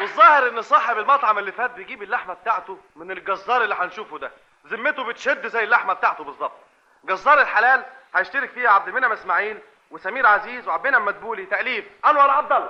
والظاهر ان صاحب المطعم اللي فات بيجيب اللحمه بتاعته من الجزار اللي هنشوفه ده ذمته بتشد زي اللحمه بتاعته بالظبط جزار الحلال هيشترك فيها عبد المنعم اسماعيل وسمير عزيز وعبد المنعم مدبولي تاليف انور عبد الله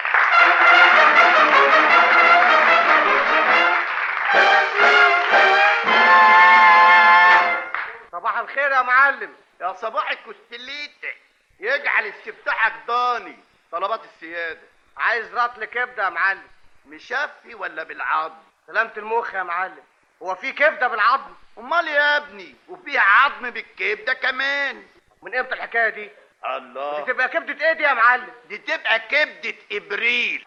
صباح الخير يا معلم يا صباح الكستليتة يجعل استفتاحك ضاني طلبات السيادة عايز رطل كبده يا معلم مشفي ولا بالعظم سلامة المخ يا معلم هو في كبده بالعظم امال يا ابني وفيها عظم بالكبدة كمان من امتى الحكايه دي دي الله تبقى كبده ايه دي يا معلم دي تبقى كبدة ابريل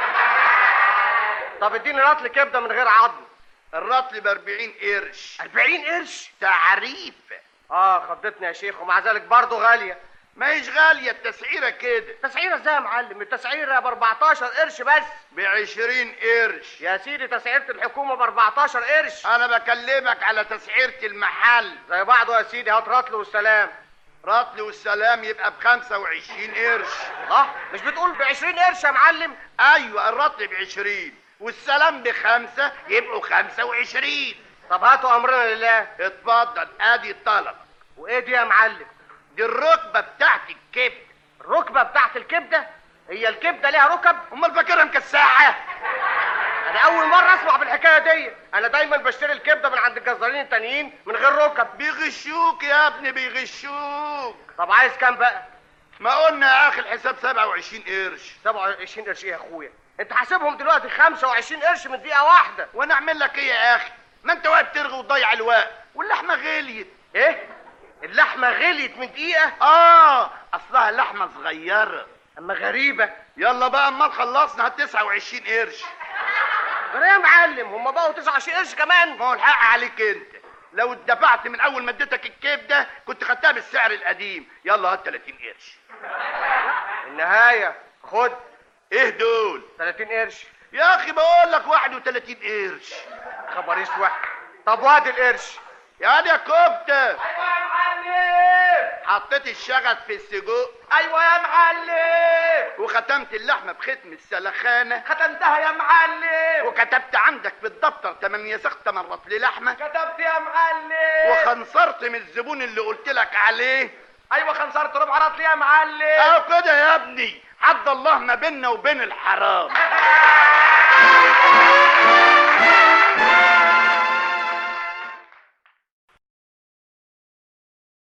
طب اديني رطل كبده من غير عظم الرطل ب 40 قرش 40 قرش تعريف اه خضتني يا شيخ ومع ذلك برضه غاليه ما هيش غالية التسعيرة كده تسعيره ازاي يا معلم التسعيره ب 14 قرش بس ب 20 قرش يا سيدي تسعيره الحكومه ب 14 قرش انا بكلمك على تسعيرة المحل زي بعضه يا سيدي هات رطل والسلام رطل والسلام يبقى ب 25 قرش اه مش بتقول ب 20 قرش يا معلم ايوه الرطل ب 20 والسلام بخمسة يبقوا 25 طب هاتوا امرنا لله اتفضل ادي الطلب وايه دي يا معلم دي الركبة بتاعت الكبد الركبه بتاعت الكبده هي الكبده ليها ركب امال فاكرها مكساحة انا اول مره اسمع بالحكايه دي انا دايما بشتري الكبده من عند الجزارين التانيين من غير ركب بيغشوك يا ابني بيغشوك طب عايز كام بقى ما قلنا يا اخي الحساب 27 قرش 27 قرش ايه يا اخويا انت حاسبهم دلوقتي 25 قرش من دقيقه واحده وانا اعمل لك ايه يا اخي ما انت واقف ترغي وتضيع الوقت واللحمه غليت ايه اللحمه غليت من دقيقه اه اصلها لحمه صغيره اما غريبه يلا بقى امال خلصنا هات 29 قرش غير يا معلم هم بقوا 29 قرش كمان ما هو الحق عليك انت لو اتدفعت من اول ما اديتك الكبده كنت خدتها بالسعر القديم يلا هات 30 قرش النهايه خد ايه دول 30 قرش يا اخي بقول لك 31 قرش خبر اسود طب وادي القرش يا دي يا كفته ايوه يا معلم حطيت الشغف في السجق ايوه يا معلم وختمت اللحمه بختم السلخانه ختمتها يا معلم وكتبت عندك في الدفتر 8 سخت مرات للحمه كتبت يا معلم وخنصرت من الزبون اللي قلت لك عليه ايوه خنصرت ربع رطل يا معلم اهو كده يا ابني حد الله ما بيننا وبين الحرام